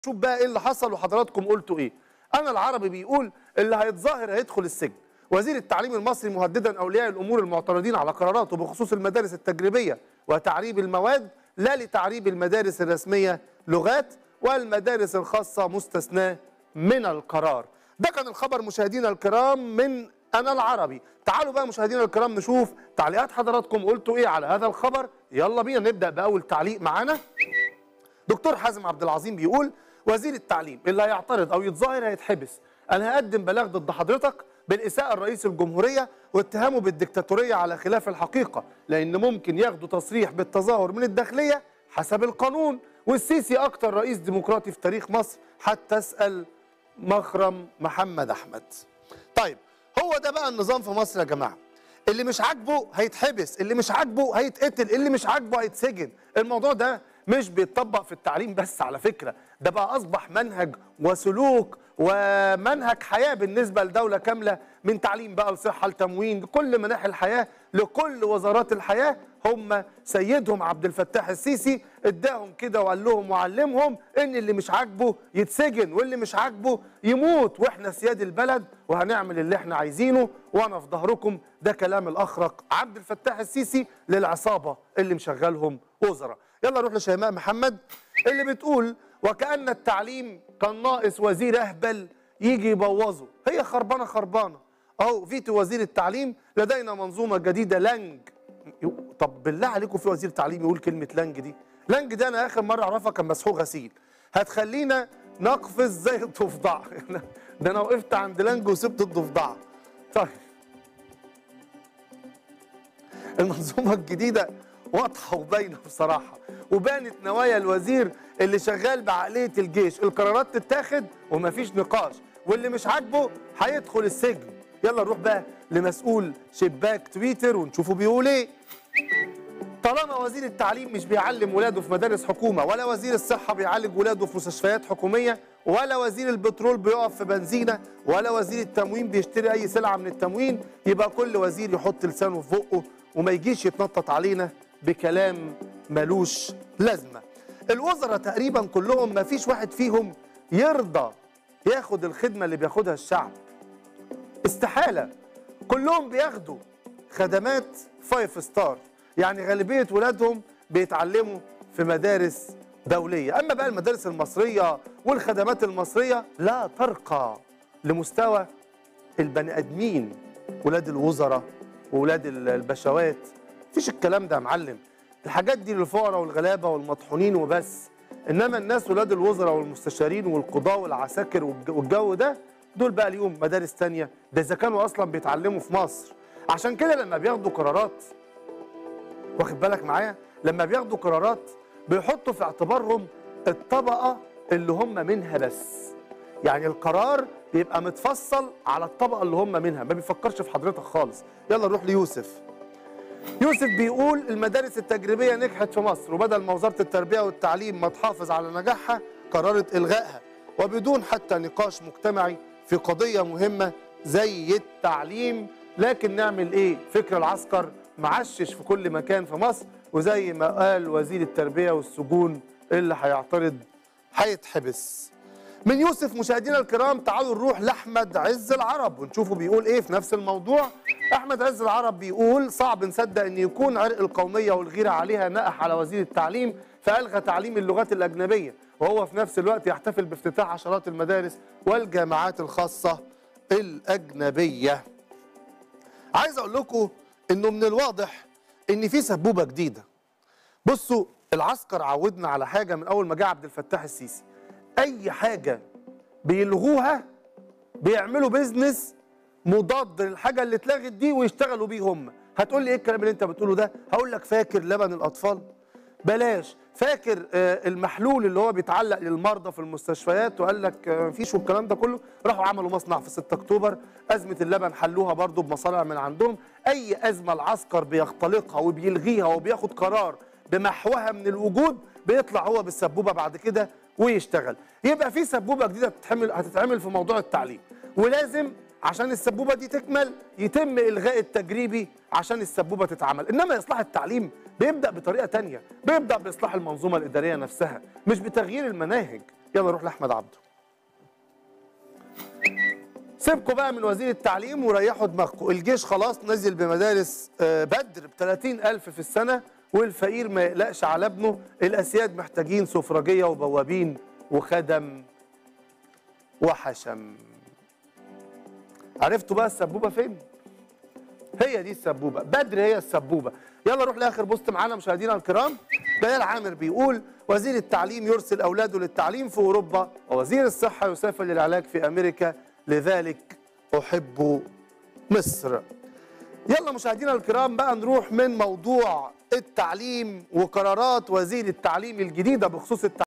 شوف بقى ايه اللي حصل وحضراتكم قلتوا ايه انا العربي بيقول اللي هيتظاهر هيدخل السجن وزير التعليم المصري مهددا اولياء الامور المعترضين على قراراته بخصوص المدارس التجريبيه وتعريب المواد لا لتعريب المدارس الرسميه لغات والمدارس الخاصه مستثناه من القرار ده كان الخبر مشاهدينا الكرام من انا العربي تعالوا بقى مشاهدينا الكرام نشوف تعليقات حضراتكم قلتوا ايه على هذا الخبر يلا بينا نبدا باول تعليق معانا دكتور حازم عبد العظيم بيقول وزير التعليم اللي هيعترض او يتظاهر هيتحبس انا هقدم بلاغ ضد حضرتك بالاساءه لرئيس الجمهوريه واتهامه بالدكتاتوريه على خلاف الحقيقه لان ممكن ياخدوا تصريح بالتظاهر من الداخليه حسب القانون والسيسي اكتر رئيس ديمقراطي في تاريخ مصر حتى اسال مخرم محمد احمد طيب هو ده بقى النظام في مصر يا جماعه اللي مش عاجبه هيتحبس اللي مش عاجبه هيتقتل اللي مش عاجبه هيتسجن الموضوع ده مش بيتطبق في التعليم بس على فكرة ده بقى أصبح منهج وسلوك ومنهج حياة بالنسبة لدولة كاملة من تعليم بقى لصحة لتموين لكل مناحي الحياة لكل وزارات الحياة هم سيدهم عبد الفتاح السيسي اداهم كده وقال لهم وعلمهم ان اللي مش عاجبه يتسجن واللي مش عاجبه يموت واحنا سياد البلد وهنعمل اللي احنا عايزينه وانا في ظهركم ده كلام الاخرق عبد الفتاح السيسي للعصابة اللي مشغلهم وزراء يلا نروح لشيماء محمد اللي بتقول وكأن التعليم كان ناقص وزير أهبل يجي يبوظه هي خربانة خربانة أهو فيتو وزير التعليم لدينا منظومة جديدة لانج طب بالله عليكم في وزير تعليم يقول كلمة لانج دي لانج ده أنا آخر مرة أعرفها كان مسحوق غسيل هتخلينا نقفز زي الضفدع ده أنا وقفت عند لانج وسبت الضفدع طيب المنظومة الجديدة واضحه وباينه بصراحه وبانت نوايا الوزير اللي شغال بعقليه الجيش القرارات تتاخد ومفيش نقاش واللي مش عاجبه هيدخل السجن يلا نروح بقى لمسؤول شباك تويتر ونشوفه بيقول ايه طالما وزير التعليم مش بيعلم ولاده في مدارس حكومه ولا وزير الصحه بيعالج ولاده في مستشفيات حكوميه ولا وزير البترول بيقف في بنزينه ولا وزير التموين بيشتري اي سلعه من التموين يبقى كل وزير يحط لسانه في بقه وما يجيش يتنطط علينا بكلام ملوش لازمه الوزراء تقريبا كلهم ما فيش واحد فيهم يرضى ياخد الخدمه اللي بياخدها الشعب استحاله كلهم بياخدوا خدمات فايف ستار يعني غالبيه ولادهم بيتعلموا في مدارس دوليه اما بقى المدارس المصريه والخدمات المصريه لا ترقى لمستوى البني ادمين ولاد الوزراء وولاد البشوات مفيش الكلام ده يا معلم الحاجات دي للفقراء والغلابه والمطحونين وبس انما الناس ولاد الوزراء والمستشارين والقضاه والعساكر والجو ده دول بقى ليهم مدارس تانية ده اذا كانوا اصلا بيتعلموا في مصر عشان كده لما بياخدوا قرارات واخد بالك معايا لما بياخدوا قرارات بيحطوا في اعتبارهم الطبقه اللي هم منها بس يعني القرار بيبقى متفصل على الطبقه اللي هم منها ما بيفكرش في حضرتك خالص يلا نروح ليوسف يوسف بيقول المدارس التجريبيه نجحت في مصر وبدل ما وزاره التربيه والتعليم ما تحافظ على نجاحها قررت الغائها وبدون حتى نقاش مجتمعي في قضيه مهمه زي التعليم لكن نعمل ايه فكر العسكر معشش في كل مكان في مصر وزي ما قال وزير التربيه والسجون اللي هيعترض هيتحبس من يوسف مشاهدينا الكرام تعالوا نروح لاحمد عز العرب ونشوفه بيقول ايه في نفس الموضوع احمد عز العرب بيقول صعب نصدق ان يكون عرق القوميه والغيره عليها نقح على وزير التعليم فالغى تعليم اللغات الاجنبيه وهو في نفس الوقت يحتفل بافتتاح عشرات المدارس والجامعات الخاصه الاجنبيه عايز اقول لكم انه من الواضح ان في سبوبه جديده بصوا العسكر عودنا على حاجه من اول ما جه عبد الفتاح السيسي اي حاجه بيلغوها بيعملوا بيزنس مضاد للحاجه اللي اتلغت دي ويشتغلوا بيه هم هتقول لي ايه الكلام اللي انت بتقوله ده هقول لك فاكر لبن الاطفال بلاش فاكر آه المحلول اللي هو بيتعلق للمرضى في المستشفيات وقال لك آه مفيش والكلام ده كله راحوا عملوا مصنع في 6 اكتوبر ازمه اللبن حلوها برضو بمصانع من عندهم اي ازمه العسكر بيختلقها وبيلغيها وبياخد قرار بمحوها من الوجود بيطلع هو بالسبوبه بعد كده ويشتغل يبقى في سبوبه جديده هتتعمل هتتعمل في موضوع التعليم ولازم عشان السبوبه دي تكمل يتم الغاء التجريبي عشان السبوبه تتعمل انما اصلاح التعليم بيبدا بطريقه تانية بيبدا باصلاح المنظومه الاداريه نفسها مش بتغيير المناهج يلا نروح لاحمد عبده سيبكوا بقى من وزير التعليم وريحوا دماغكم الجيش خلاص نزل بمدارس آه، بدر ب 30000 في السنة والفقير ما يقلقش على ابنه الأسياد محتاجين سفرجية وبوابين وخدم وحشم عرفتوا بقى السبوبة فين؟ هي دي السبوبة بدر هي السبوبة يلا نروح لآخر بوست معانا مشاهدينا الكرام بيان عامر بيقول وزير التعليم يرسل أولاده للتعليم في أوروبا ووزير الصحة يسافر للعلاج في أمريكا لذلك أحب مصر يلا مشاهدينا الكرام بقى نروح من موضوع التعليم وقرارات وزير التعليم الجديدة بخصوص التعليم